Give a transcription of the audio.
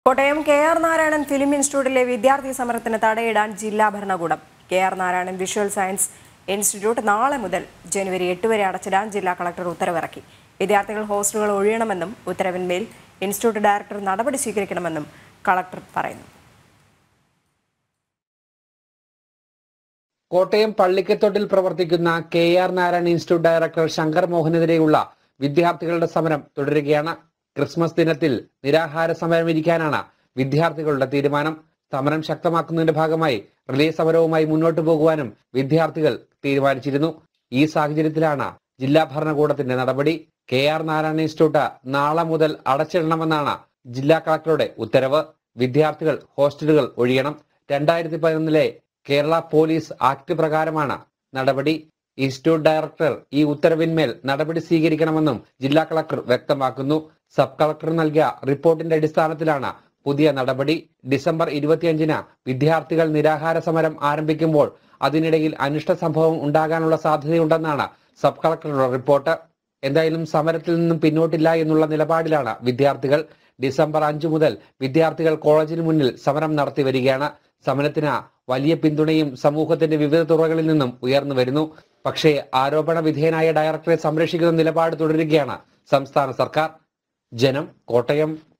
Kottayam K R Narayanan film ഇൻസ്റ്റിറ്റ്യൂട്ടിലെ വിദ്യാർത്ഥി സമരത്തിന് തടയിടാൻ ജില്ലാ ഭരണകൂടം K R Narayanan visual science institute നാളെ മുതൽ ജനുവരി എട്ട് വരെ അടച്ചിടാൻ ജില്ലാ കളക്ടർ ഉത്തരവിറക്കി വിദ്യാർത്ഥികൾ ഹോസ്റ്റലുകൾ ഒഴിയണമെന്നും ഉത്തരവിന്മേൽ ഇൻസ്റ്റിറ്റ്യൂട്ട് ഡയറക്ടർ നടപടി സ്വീകരിക്കണമെന്നും കളക്ടർ പറയുന്നു കോട്ടയം പള്ളിക്കത്തോട്ടിൽ പ്രവർത്തിക്കുന്ന K R Narayanan institute director Shankar മോഹനെതിരെയുള്ള വിദ്യാർത്ഥികളുടെ സമരം തുടരുകയാണ് ക്രിസ്മസ് ദിനത്തിൽ നിരാഹാര സമരം ഇരിക്കാനാണ് വിദ്യാർത്ഥികളുടെ തീരുമാനം സമരം ശക്തമാക്കുന്നതിന്റെ ഭാഗമായി റിലേ സമരവുമായി മുന്നോട്ടു പോകുവാനും വിദ്യാർത്ഥികൾ തീരുമാനിച്ചിരുന്നു ഈ സാഹചര്യത്തിലാണ് ജില്ലാ ഭരണകൂടത്തിന്റെ നടപടി കെ ആർ നാരായണൻ ഇൻസ്റ്റിറ്റ്യൂട്ട് നാളെ മുതൽ അടച്ചിടണമെന്നാണ് ജില്ലാ കളക്ടറുടെ ഉത്തരവ് വിദ്യാർത്ഥികൾ ഹോസ്റ്റലുകൾ ഒഴിയണം രണ്ടായിരത്തി പതിനൊന്നിലെ കേരള പോലീസ് ആക്ട് പ്രകാരമാണ് നടപടി ഇൻസ്റ്റിറ്റ്യൂട്ട് ഡയറക്ടർ ഈ ഉത്തരവിന്മേൽ നടപടി സ്വീകരിക്കണമെന്നും ജില്ലാ കളക്ടർ വ്യക്തമാക്കുന്നു സബ് കളക്ടർ നൽകിയ റിപ്പോർട്ടിന്റെ അടിസ്ഥാനത്തിലാണ് പുതിയ നടപടി ഡിസംബർ ഇരുപത്തിയഞ്ചിന് വിദ്യാർത്ഥികൾ നിരാഹാര സമരം ആരംഭിക്കുമ്പോൾ അതിനിടയിൽ അനിഷ്ട സംഭവം ഉണ്ടാകാനുള്ള സാധ്യതയുണ്ടെന്നാണ് സബ് കളക്ടറുടെ റിപ്പോർട്ട് എന്തായാലും സമരത്തിൽ നിന്നും പിന്നോട്ടില്ല എന്നുള്ള നിലപാടിലാണ് വിദ്യാർത്ഥികൾ ഡിസംബർ അഞ്ചു മുതൽ വിദ്യാർത്ഥികൾ കോളേജിന് മുന്നിൽ സമരം നടത്തി വരികയാണ് സമരത്തിന് വലിയ പിന്തുണയും സമൂഹത്തിന്റെ വിവിധ തുറകളിൽ നിന്നും ഉയർന്നു വരുന്നു പക്ഷേ ആരോപണ വിധേയനായ ഡയറക്ടറെ സംരക്ഷിക്കുന്ന നിലപാട് തുടരുകയാണ് സംസ്ഥാന സർക്കാർ ജനം കോട്ടയം